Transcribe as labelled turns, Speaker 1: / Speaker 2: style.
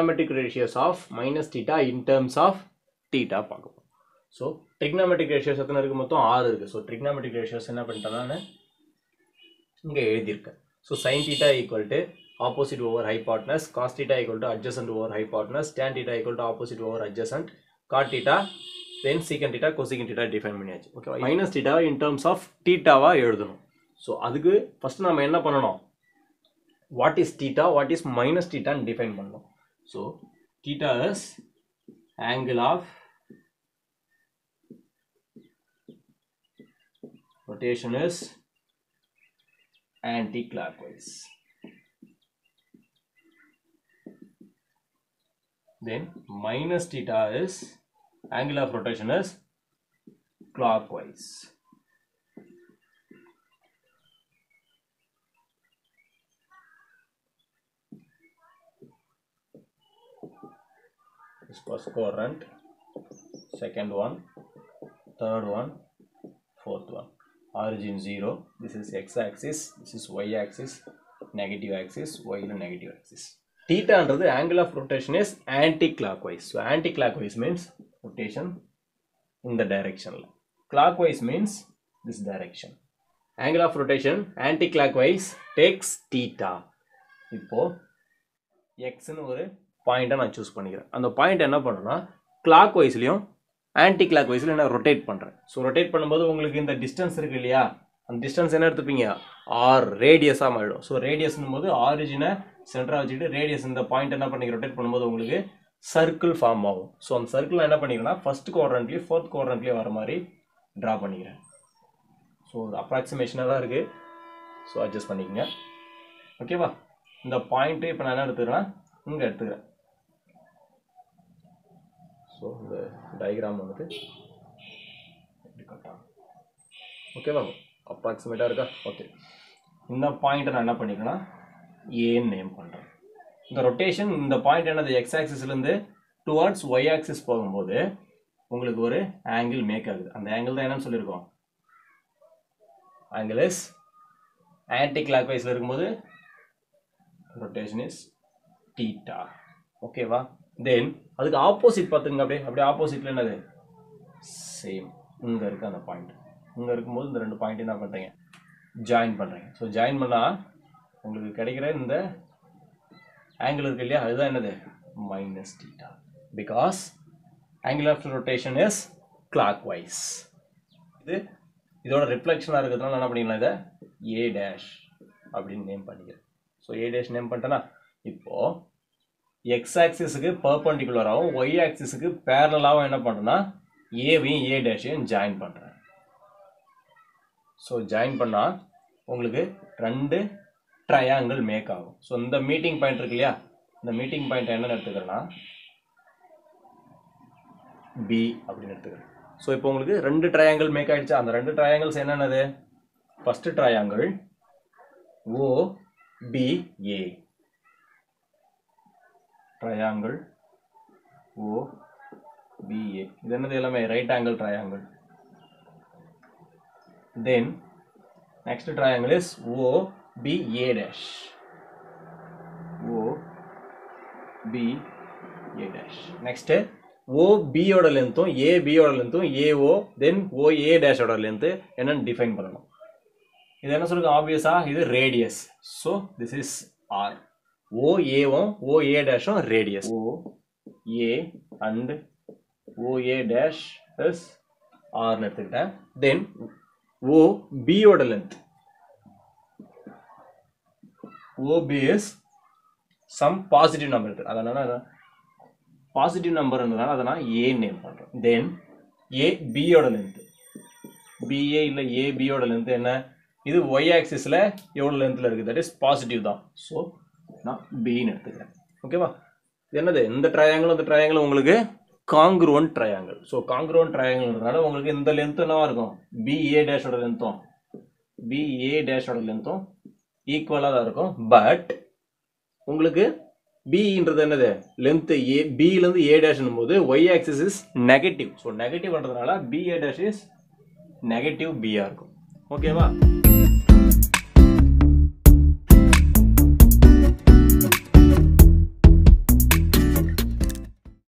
Speaker 1: trigonometric ratios of minus theta in terms of theta பார்க்க போறோம் so trigonometric ratios எத்தனை இருக்கு மொத்தம் ஆறு இருக்கு ஸோ trigonometric ratios என்ன பண்ணிட்டேன் நான் இங்கே எழுதியிருக்கேன் so sin theta equal to opposite over hypotenuse cos theta equal to adjacent over hypotenuse tan theta equal to opposite over adjacent cot theta then secant theta cosecant theta define பண்ணியாச்சு ஓகேவா minus theta in terms of theta-வா எழுதணும் so அதுக்கு first நம்ம என்ன பண்ணணும் what is theta what is minus thetaன்னு define பண்ணணும் so theta is angle of rotation is anti-clockwise. Then minus theta is angle of rotation is clockwise. This first quadrant, second one, third one, fourth one. Origin 0, this is x-axis, this is y-axis, negative axis, y is negative axis. Theta under the angle of rotation is anti-clockwise. So anti-clockwise means rotation in the direction. Clockwise means this direction. Angle of rotation anti-clockwise takes theta. இப்போ எக்ஸ்னு ஒரு பாயிண்ட்டை நான் choose பண்ணிக்கிறேன் அந்த point என்ன பண்ணுறேன்னா clock வைஸ்லையும் anti clock வைஸில் நான் ரொட்டேட் பண்ணுறேன் ஸோ ரொட்டேட் பண்ணும்போது உங்களுக்கு இந்த டிஸ்டன்ஸ் இருக்கு இல்லையா அந்த டிஸ்டன்ஸ் என்ன எடுத்துப்பீங்க ஆர் ரேடியஸாக மாறிடும் ஸோ ரேடியஸ்னும் போது ஆரிஜினை சென்டராக வச்சுக்கிட்டு ரேடியஸ் இந்த பாயிண்ட் என்ன பண்ணி ரொட்டேட் பண்ணும்போது உங்களுக்கு சர்க்கிள் ஃபார்ம் ஆகும் ஸோ அந்த சர்க்கிள் என்ன பண்ணிக்கிறேன்னா ஃபர்ஸ்ட் குவாட்ரண்ட்லேயும் ஃபோர்த் குவாட்ரண்ட்லேயும் வர மாதிரி ட்ரா பண்ணிக்கிறேன் ஸோ ஒரு அப்ராக்சிமேஷனாக தான் இருக்குது ஸோ அட்ஜஸ்ட் பண்ணிக்கங்க ஓகேவா இந்த பாயிண்ட்டு இப்போ நான் என்ன எடுத்துக்கிறேன்னா இங்கே எடுத்துக்கிறேன் ஸோ இந்த டயக்ராம் வந்துட்டு இப்படி கட்டாகும் ஓகேவா அப்ராக்சிமேட்டாக இருக்கா ஓகே இந்த பாயிண்ட்டை நான் என்ன பண்ணிக்கிறேன்னா ஏன்னு நேம் பண்ணுறேன் இந்த ரொட்டேஷன் இந்த பாயிண்ட் என்னது எக்ஸ் ஆக்சிஸ்லேருந்து டுவர்ட்ஸ் ஒய் ஆக்சிஸ் போகும்போது உங்களுக்கு ஒரு ஆங்கிள் மேக் ஆகுது அந்த ஆங்கிள் தான் என்னன்னு சொல்லியிருக்கோம் ஆங்கிள் இஸ் ஆன்டி கிளாக் வைஸில் இருக்கும்போது ரொட்டேஷன் இஸ் டீட்டா ஓகேவா தென் அதுக்கு ஆப்போசிட் பார்த்துங்க அப்படியே அப்படியே ஆப்போசிட்ல என்னது சேம் இங்கே இருக்கு அந்த பாயிண்ட் இங்கே இருக்கும்போது இந்த ரெண்டு பாயிண்ட் என்ன பண்ணுறீங்க ஜாயின் பண்ணுறீங்க ஸோ ஜாயின் பண்ணால் உங்களுக்கு கிடைக்கிற இந்த ஆங்கிள் இருக்கு இல்லையா அதுதான் என்னது minus theta because angle of rotation is clockwise இது இதோட ரிஃப்ளெக்ஷனாக இருக்கிறதுனால என்ன பண்ணிக்கலாம் இதை ஏ டேஷ் அப்படின்னு நேம் பண்ணிக்கிறேன் ஸோ ஏ டேஷ் நேம் பண்ணிட்டேன்னா இப்போது எக்ஸ் ஆக்சிஸுக்கு பர்பண்டிகுலராகவும் ஒய் ஆக்சிஸுக்கு பேரலாகவும் என்ன பண்ணுறேன்னா ஏவையும் ஏ டேஷையும் ஜாயின் பண்ணுறேன் ஸோ ஜாயின் பண்ணால் உங்களுக்கு ரெண்டு ட்ரையாங்கிள் மேக் ஆகும் ஸோ இந்த மீட்டிங் பாயிண்ட் இருக்கு இல்லையா இந்த மீட்டிங் பாயிண்ட் என்னன்னு எடுத்துக்கிறேன்னா பி அப்படின்னு எடுத்துக்கிறேன் ஸோ இப்போ உங்களுக்கு ரெண்டு ட்ரையாங்கிள் மேக் ஆயிடுச்சு அந்த ரெண்டு ட்ரையாங்கிள்ஸ் என்னென்னது first triangle O B A triangle O B A இது என்னது எல்லாமே right angle triangle then next triangle is O B A dash O B A dash next O பியோட லென்த்தும் ஏ பியோட லென்த்தும் ஏஓ தென் ஓ ஏ டேஷோட லென்த்து என்னன்னு டிஃபைன் பண்ணணும் இது என்ன சொல்லுங்க ஆப்வியஸா இது radius so this is R O ஏவும் ஓ ஏ டேஷும் radius O A and O A dash is ஆர்னு எடுத்துக்கிட்டேன் தென் ஓ பியோட length O B is some positive number இருக்கு அதனால பாசிட்டிவ் நம்பர் இருந்ததுனால அதை நான் ஏ நேம் பண்ணுறேன் தென் ஏ பியோட லென்த் பிஏ இல்லை ஏ பியோட லென்த் என்ன இது ஒய் ஆக்சிஸில் எவ்வளோ லென்த்தில் இருக்குது தட் இஸ் பாசிட்டிவ் தான் ஸோ நான் பின்னு எடுத்துக்கிறேன் ஓகேவா இது என்னது இந்த ட்ரையாங்கிள் இந்த ட்ரையாங்கிள் உங்களுக்கு காங்க்ருவன் ட்ரையாங்கிள் ஸோ காங்க்ருவன் ட்ரையாங்கிள்ன்றதுனால உங்களுக்கு இந்த லென்த் என்னவா இருக்கும் பிஏ டேஷோட லென்த்தும் பிஏ டேஷோட லென்த்தும் ஈக்குவலாக தான் இருக்கும் பட் உங்களுக்கு பின்றது என்னது லென்த் ஏ பிலேருந்து ஏ டேஷ்னும் போது Y axis is negative so நெகட்டிவ்ன்றதுனால பிஏ டேஷ் இஸ் நெகட்டிவ் பியாக இருக்கும் ஓகேவா